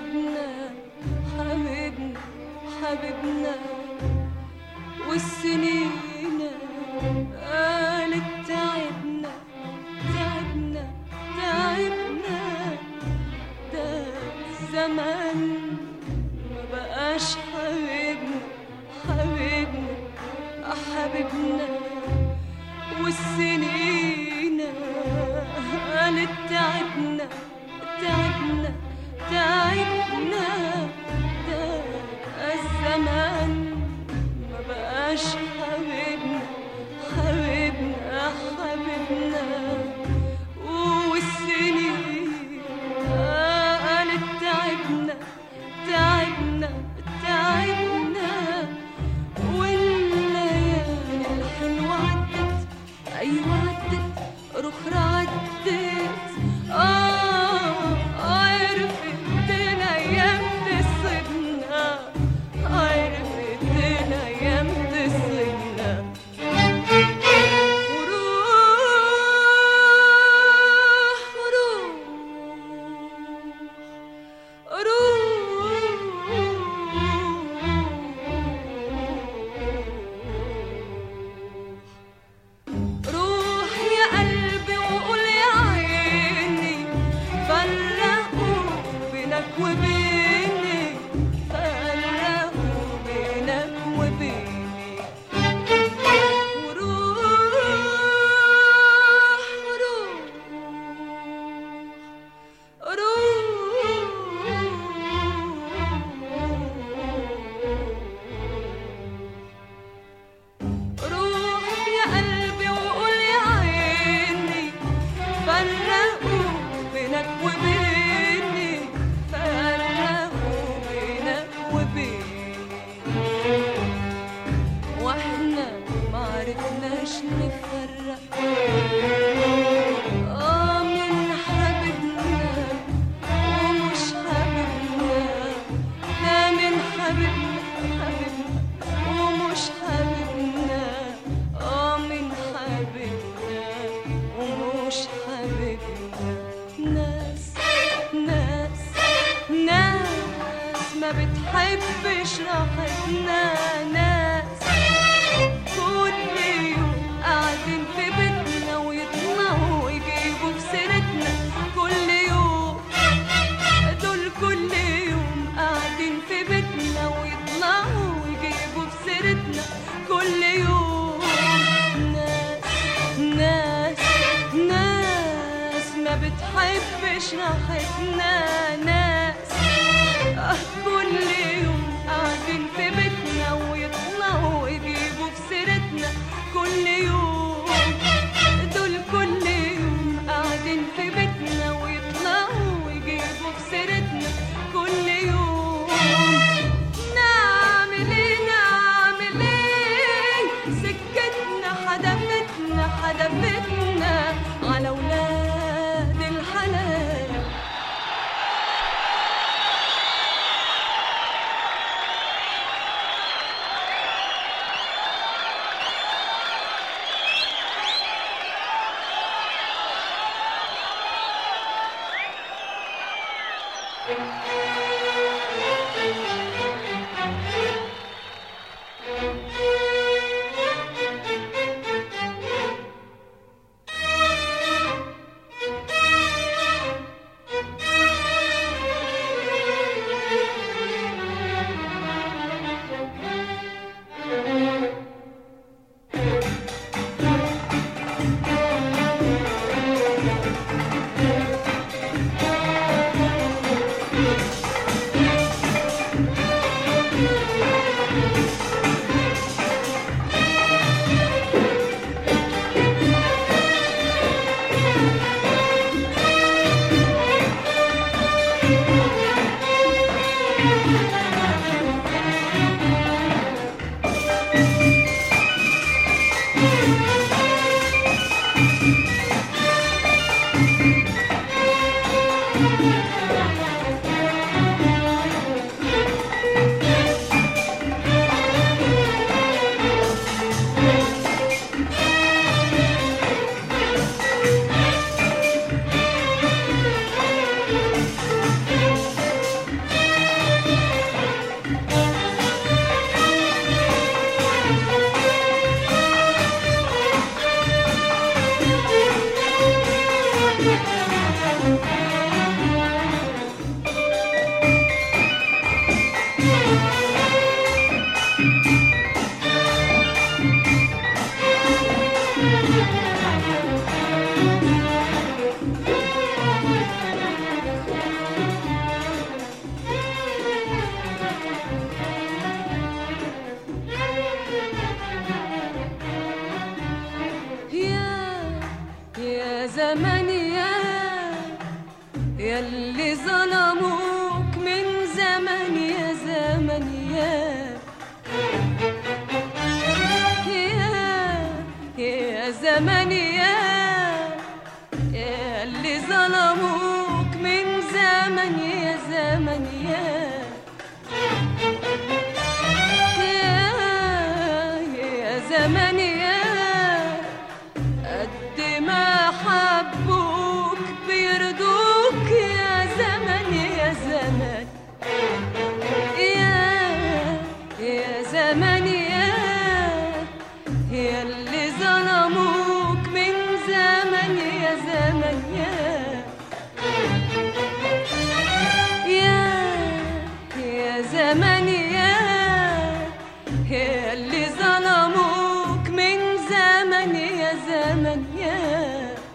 حبيبنا حبيبنا حبيبنا والسنين قالت تعبنا تعبنا تعبنا ده الزمن ما بقاش حبيبنا حبيبنا حبيبنا والسنين قالت تعبنا تعبنا تعبنا ده الزمان ما بقاش حبيبنا حبيبنا حبيبنا والسنين قالت تعبنا تعبنا تعبنا والليالي الحلوة عدت أيوة عدت رخرة عدت آه عرفت الأيام تصيبنا عرفت الأيام تصيبنا وروح وروح روح يا قلبي وقول يا عيني فرقوا بينك وبيني فرقوا بينك وبيني وروح وروح روح يا قلبي وقول يا عيني فرقوا بينك وبيني فرقوا بينك وبيني واحنا ما عرفناش نفرق اه من حبيبنا ومش حبيبنا ده من حبيبنا حبيبنا ومش حبيبنا اه من حبيبنا ومش حبيبنا ناس ناس ناس ما بتحبش راحتنا ناس كل يوم قاعدين في بيتنا ويطلعوا ويجيبوا في سيرتنا كل يوم دول كل يوم قاعدين في بيتنا ويطلعوا ويجيبوا في سيرتنا كل يوم ناس ناس ناس ما بتحبش راحتنا ناس آه كل يوم قاعدين في بيتنا ويطلعوا ويجيبوا في سيرتنا كل يوم دول كل يوم قاعدين في بيتنا ويطلعوا ويجيبوا في سيرتنا كل يوم نعمل ايه نعمل ايه سكتنا حدفتنا حدفتنا على ولاد الحلال زمان يا ياللي ظلموك من زمان يا زمان يا يا يا زمان يا يا اللي ظلموك من زمن يا زمن يا يا يا زمن يا قد ما حبوك بيرضوك يا زمن يا زمن يا يا زمن يا يا اللي ظلموك من زمن يا زمن يا يا يا زمن يا يا اللي ظلموك من زمن يا زمن يا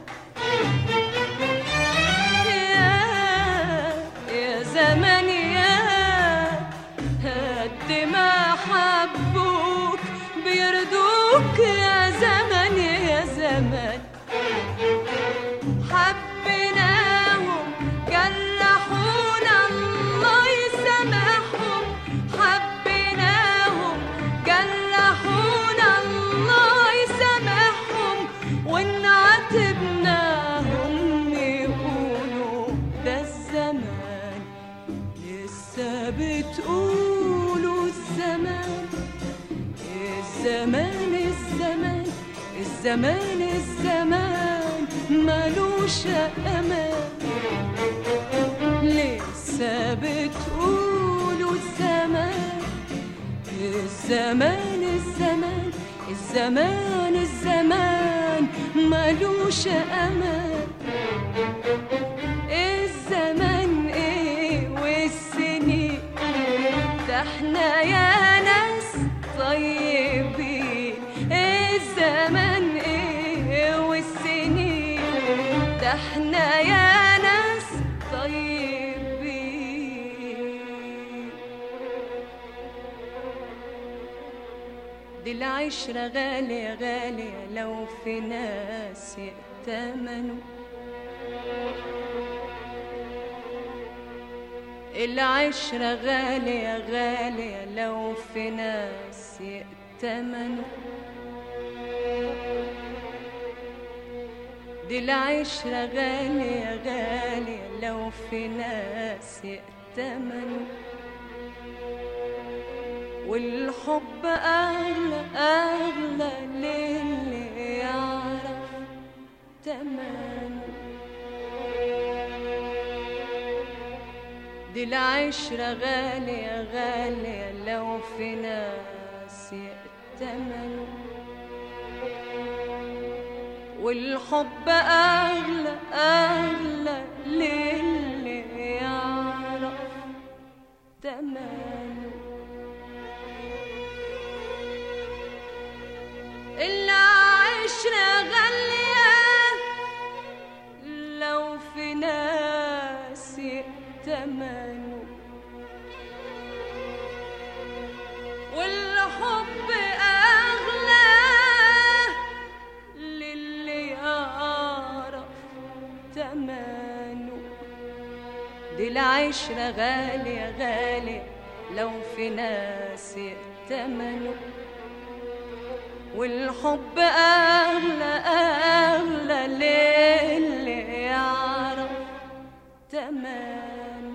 يا يا زمن يا قد ما حبوك بيرضوك يا زمن يا زمن حبيناهم جرحونا الله يسامحهم حبيناهم جرحونا الله يسامحهم وان عاتبناهم يقولوا ده الزمان لسه بتقولوا الزمان الزمان الزمان الزمان الزمان ملوش امان لسه بتقولوا الزمان الزمان الزمان الزمان الزمان ملوش امان الزمان ايه والسنين ده احنا يا ناس طيبين الزمان ايه والسنين ده احنا يا ناس طيبين دي العشرة غالية غالية لو في ناس يأتمنوا العشرة غالية غالية لو في ناس يأتمنوا دي العشرة غالية غالية لو في ناس يأتمنوا والحب أغلى أغلى للي يعرف تمنه دي العشرة غالية غالية لو في ناس يأتمنوا والحب أغلى أغلى للي يعرف تمنه العشرة غالية لو في ناس يأتمنوا والحب أغلى للي يعرف تمنه دي العشرة غالية غالية لو في ناس يأتمنوا والحب أغلى أغلى للي يعرف تمام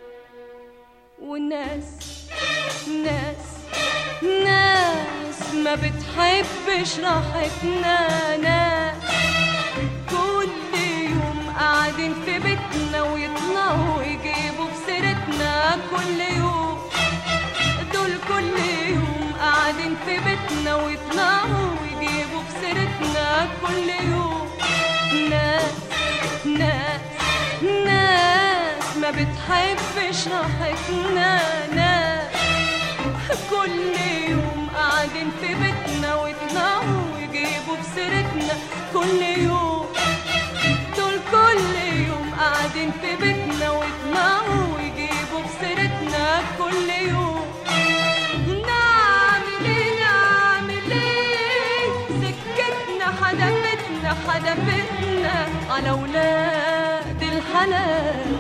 وناس ناس ناس ما بتحبش راحتنا ناس كل يوم قاعدين في بيتنا ويطلعوا يجيبوا في سيرتنا كل يوم دول كل يوم قاعدين في بيتنا ويطلعوا ويجيبوا في سيرتنا كل يوم ناس ناس ناس ما بتحبش راحتنا ناس كل يوم قاعدين في بيتنا ويطلعوا ويجيبوا في سيرتنا كل يوم دول كل يوم قاعدين في بيتنا ويطلعوا ويجيبوا في سيرتنا كل يوم نعمل ايه نعمل ايه سكتنا حدفتنا حدفتنا على ولاد الحلال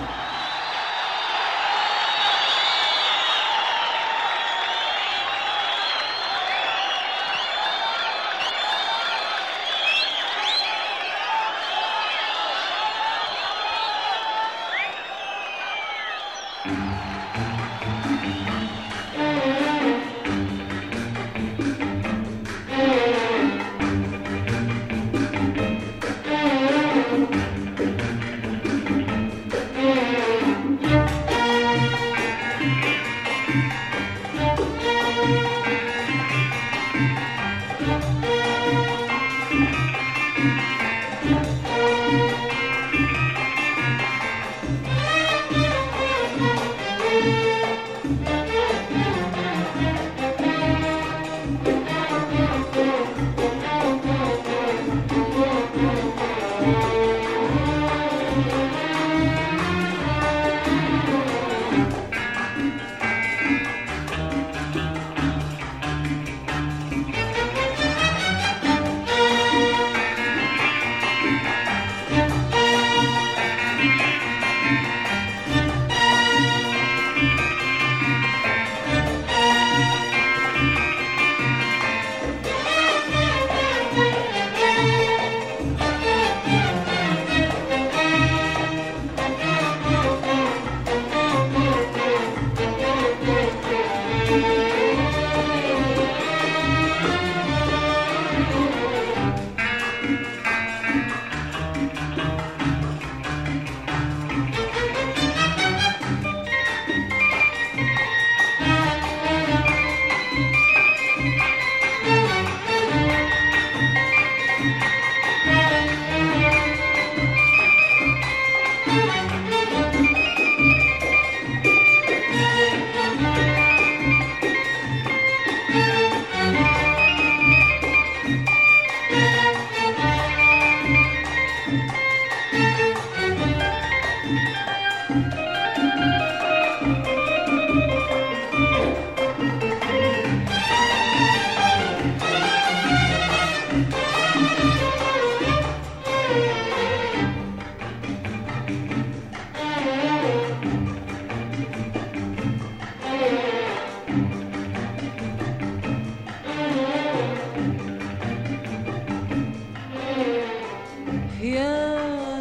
يا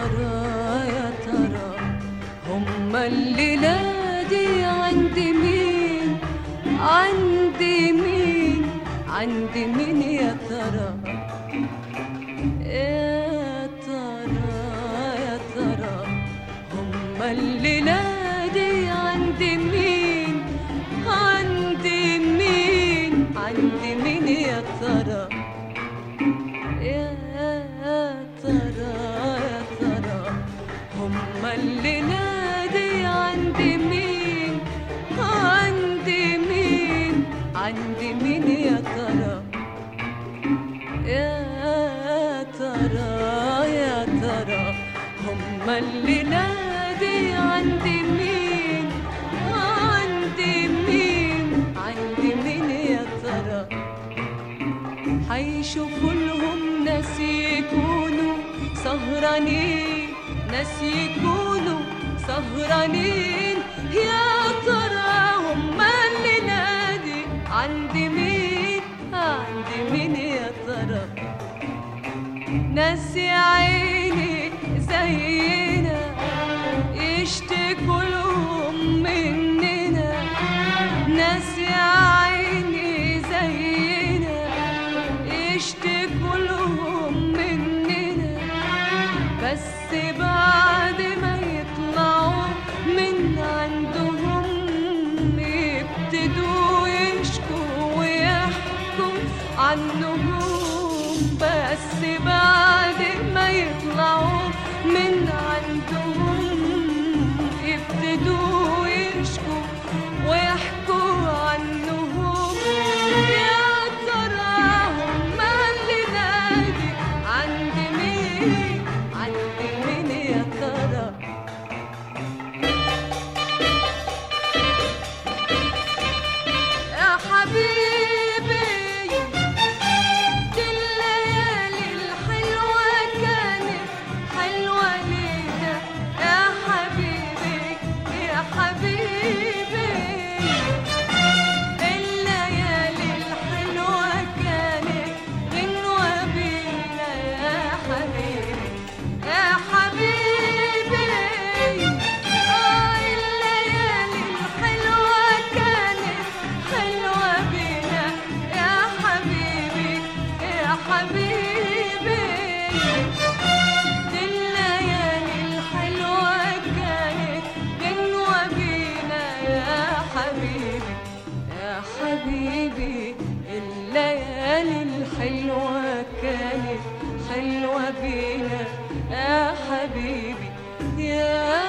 ترى يا ترى هم الليلة دي عند مين عند مين عند مين يا ترى يا ترى يا ترى هم الليلة دي عند مين عند مين عند مين يا ترى يا ترى يا ترى هم اللي نادي عند مين عند مين عند مين يا ترى يا ترى يا ترى هم اللي نادي عند مين عند مين عند مين يا ترى حيشوفوا لهم ناس يكونوا سهرانين ناس يكونوا سهرانين يا ترى هم اللي نادي عند مين عند مين يا ترى ناس يا عيني زينا يشتكوا لهم مننا ناس يا عيني زينا يشتكوا لهم مننا بس بعد ما يطلعوا من عندهم يبتدوا يشكوا ويحكوا عنهم بس بعد حبيبي الليالي الحلوة كانت حلوة بينا يا حبيبي يا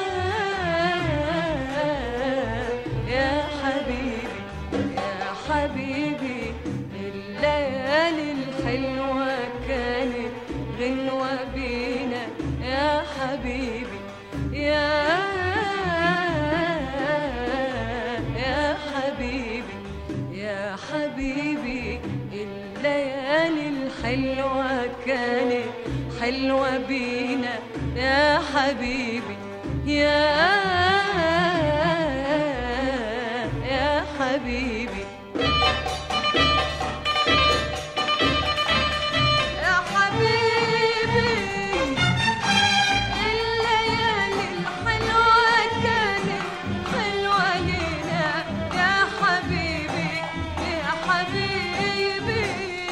يا حبيبي يا حبيبي الليالي الحلوة كانت غنوة بينا يا حبيبي يا يا حبيبي يا حبيبي الليالي الحلوة كانت حلوة بينا يا حبيبي يا يا حبيبي يا حبيبي الليالي الحلوة كانت حلوة لينا يا حبيبي يا حبيبي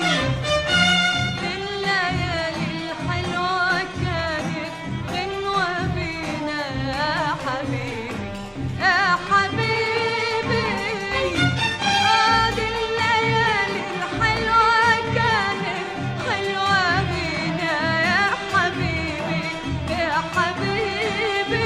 الليالي الحلوة كانت غنوة بينا يا حبيبي يا حبيبي آه دي الليالي الحلوة كانت حلوة بينا يا حبيبي يا حبيبي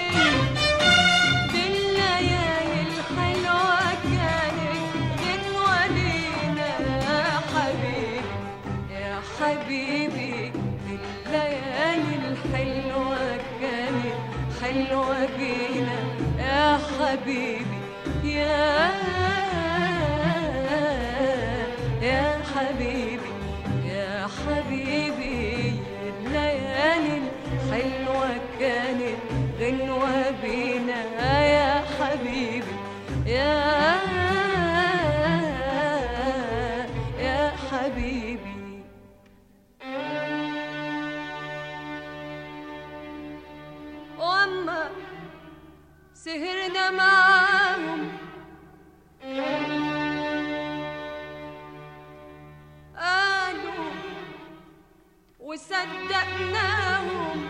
دي الليالي الحلوة كانت غنوة لينا يا حبيبي يا حبيبي الليالي الحلوة كانت حلوة بينا يا حبيبي يا يا حبيبي يا حبيبي الليالي الحلوة كانت غنوة بينا يا حبيبي يا يا حبيبي وأما سهرنا معاهم قالوا وصدقناهم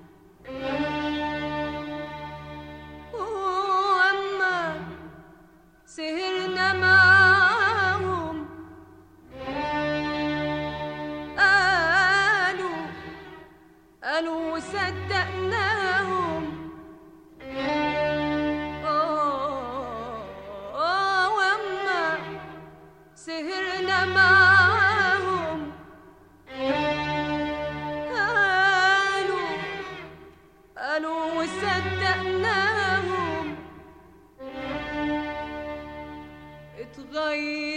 وأما سهرنا معاهم قالوا قالوا وصدقناهم آه، آه، وأما سهرنا معاهم قالوا قالوا وصدقناهم اتغير